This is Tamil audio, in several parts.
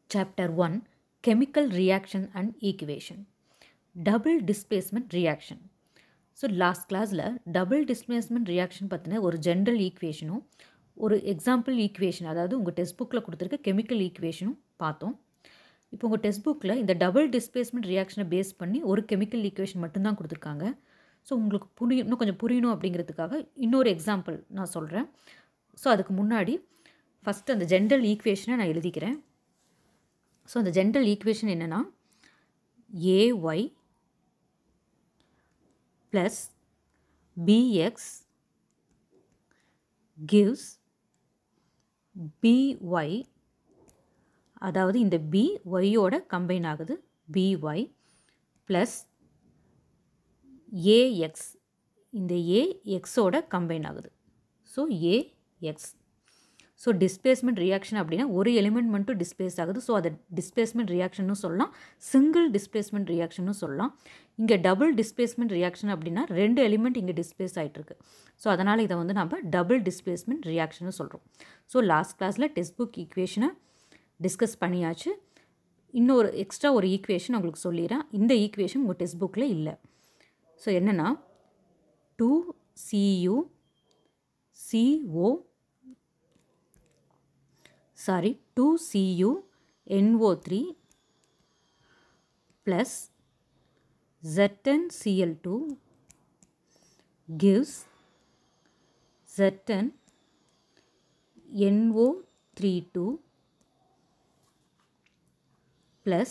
Chapter 1 Chemical Reaction and Equation Double Displacement Reaction so last கிளாஸில் டபுள் டிஸ்பிளேஸ்மெண்ட் ரியாக்ஷன் பற்றின ஒரு ஜென்ரல் ஈக்குவேஷனும் ஒரு எக்ஸாம்பிள் ஈக்குவேஷன் அதாவது உங்கள் டெக்ஸ்ட் புக்கில் கொடுத்துருக்க கெமிக்கல் ஈக்குவேஷனும் பார்த்தோம் இப்போ உங்கள் டெக்ஸ்ட் புக்கில் இந்த டபுள் டிஸ்பிளேஸ்மெண்ட் ரியாக்ஷனை பேஸ் பண்ணி ஒரு கெமிக்கல் ஈக்குவேஷன் மட்டும்தான் கொடுத்துருக்காங்க ஸோ உங்களுக்கு புரியும் இன்னும் கொஞ்சம் புரியணும் அப்படிங்கிறதுக்காக இன்னொரு எக்ஸாம்பிள் நான் சொல்கிறேன் ஸோ அதுக்கு முன்னாடி ஃபஸ்ட்டு அந்த ஜென்ரல் ஈக்குவேஷனை நான் எழுதிக்கிறேன் ஸோ அந்த ஜென்ரல் ஈக்குவேஷன் என்னென்னா AY plus BX gives by அதாவது இந்த பி ஒய்யோட கம்பைன் ஆகுது by ப்ளஸ் ஏஎக்ஸ் இந்த ஏ எக்ஸோட கம்பைன் ஆகுது so AX so displacement reaction அப்படின்னா ஒரு எலிமெண்ட் மட்டும் டிஸ்பிளேஸ் ஆகுது ஸோ அதை டிஸ்பிளேஸ்மெண்ட் ரியாக்ஷன்னு சொல்லலாம் சிங்கிள் டிஸ்பிளேஸ்மெண்ட் ரியாக்ஷன்னு சொல்லலாம் இங்கே டபுள் டிஸ்பிளேஸ்மெண்ட் ரியாக்ஷன் அப்படின்னா ரெண்டு எலிமெண்ட் இங்கே டிஸ்பிளேஸ் ஆகிட்டுருக்கு ஸோ அதனால் இதை வந்து நம்ம டபுள் டிஸ்பிளேஸ்மெண்ட் ரியாக்ஷன் சொல்கிறோம் ஸோ லாஸ்ட் கிளாஸில் டெக்ஸ்ட் புக் ஈக்குவேஷனை டிஸ்கஸ் பண்ணியாச்சு இன்னொரு எக்ஸ்ட்ரா ஒரு ஈக்குவேஷன் உங்களுக்கு சொல்லிடுறேன் இந்த ஈக்குவேஷன் உங்கள் டெக்ஸ்ட் புக்கில் இல்லை ஸோ என்னென்னா two CU CO sorry two CU NO three plus ZnCl2 gives Zn NO32 plus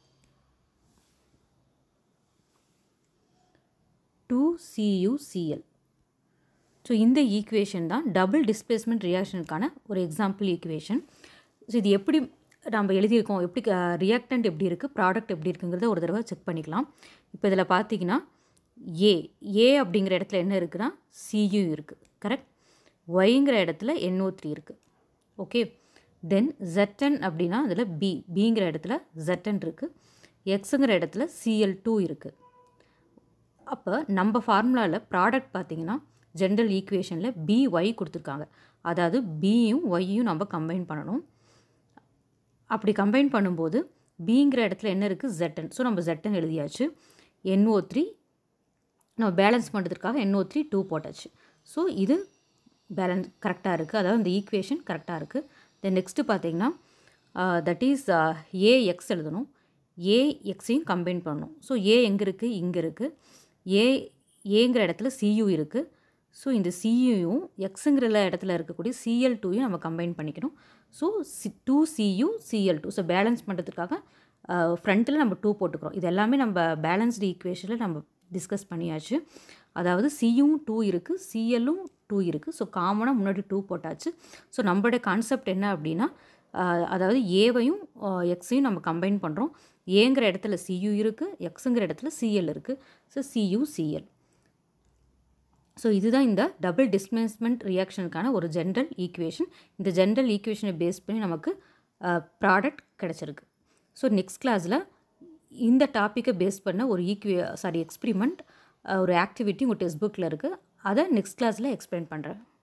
2CuCl so இந்த ஈக்குவேஷன் தான் டபுள் டிஸ்பிளேஸ்மெண்ட் ரியாக்ஷனுக்கான ஒரு எக்ஸாம்பிள் ஈக்குவேஷன் ஸோ இது எப்படி நம்ம எழுதியிருக்கோம் எப்படி ரியாக்டன்ட் எப்படி இருக்குது ப்ராடக்ட் எப்படி இருக்குங்கிறத ஒரு தடவை செக் பண்ணிக்கலாம் இப்போ இதில் பார்த்தீங்கன்னா ஏ ஏ அப்படிங்கிற இடத்துல என்ன இருக்குன்னா சியு இருக்குது கரெக்ட் ஒய்ங்கிற இடத்துல என்ஓ த்ரீ இருக்குது ஓகே தென் ஜெட்டன் அப்படின்னா அதில் பி பிங்கிற இடத்துல ஜெட்டன் இருக்குது எக்ஸுங்கிற இடத்துல சிஎல் டூ இருக்குது அப்போ நம்ம ஃபார்முலாவில் ப்ராடக்ட் பார்த்தீங்கன்னா ஜென்ரல் ஈக்குவேஷனில் பி ஒய் கொடுத்துருக்காங்க அதாவது பியும் ஒய்யும் நம்ம கம்பைன் பண்ணணும் அப்படி கம்பைன் பண்ணும்போது பிங்கிற இடத்துல என்ன இருக்குது ஜெட்டன் ஸோ நம்ம ஜெட்டன் எழுதியாச்சு என்ஓ த்ரீ நம்ம பேலன்ஸ் பண்ணுறதுக்காக என்ஓ த்ரீ டூ போட்டாச்சு ஸோ இது பேலன்ஸ் கரெக்டாக இருக்குது அதாவது இந்த ஈக்குவேஷன் கரெக்டாக இருக்குது தென் நெக்ஸ்ட்டு பார்த்தீங்கன்னா தட் இஸ் ஏஎக்ஸ் எழுதணும் ஏஎக்ஸையும் கம்பைன் பண்ணணும் ஸோ ஏ எங்கே இருக்குது இங்கே இருக்குது ஏ ஏங்கிற இடத்துல சியு இருக்குது ஸோ இந்த சியூயும் எக்ஸுங்கிற இடத்துல இருக்கக்கூடிய சிஎல் டூயும் நம்ம கம்பைன் பண்ணிக்கணும் so C two CU CL two so balance பண்ணுறதுக்காக ஃப்ரண்ட்டில் நம்ம டூ போட்டுக்கிறோம் இது எல்லாமே நம்ம பேலன்ஸ்டு ஈக்குவேஷனில் நம்ம டிஸ்கஸ் பண்ணியாச்சு அதாவது சியும் டூ இருக்குது சிஎல்லும் டூ இருக்குது ஸோ காமனாக முன்னாடி டூ போட்டாச்சு ஸோ நம்மளுடைய கான்செப்ட் என்ன அப்படின்னா அதாவது ஏவையும் எக்ஸையும் நம்ம கம்பைன் பண்ணுறோம் ஏங்கிற இடத்துல சியு இருக்குது எக்ஸுங்கிற இடத்துல சிஎல் இருக்குது ஸோ சியு சிஎல் ஸோ இதுதான் இந்த டபுள் டிஸ்பிளேஸ்மெண்ட் ரியாக்ஷனுக்கான ஒரு ஜென்ரல் ஈக்குவேஷன் இந்த ஜென்ரல் ஈக்குவேஷனை பேஸ் பண்ணி நமக்கு ப்ராடக்ட் கிடச்சிருக்கு ஸோ நெக்ஸ்ட் கிளாஸில் இந்த டாப்பிக்கை பேஸ் பண்ண ஒரு ஈக்குவே சாரி எக்ஸ்பிரிமெண்ட் ஒரு ஆக்டிவிட்டி உங்கள் டெக்ஸ்ட் புக்கில் இருக்குது அதை நெக்ஸ்ட் கிளாஸில் எக்ஸ்பிளைன் பண்ணுறேன்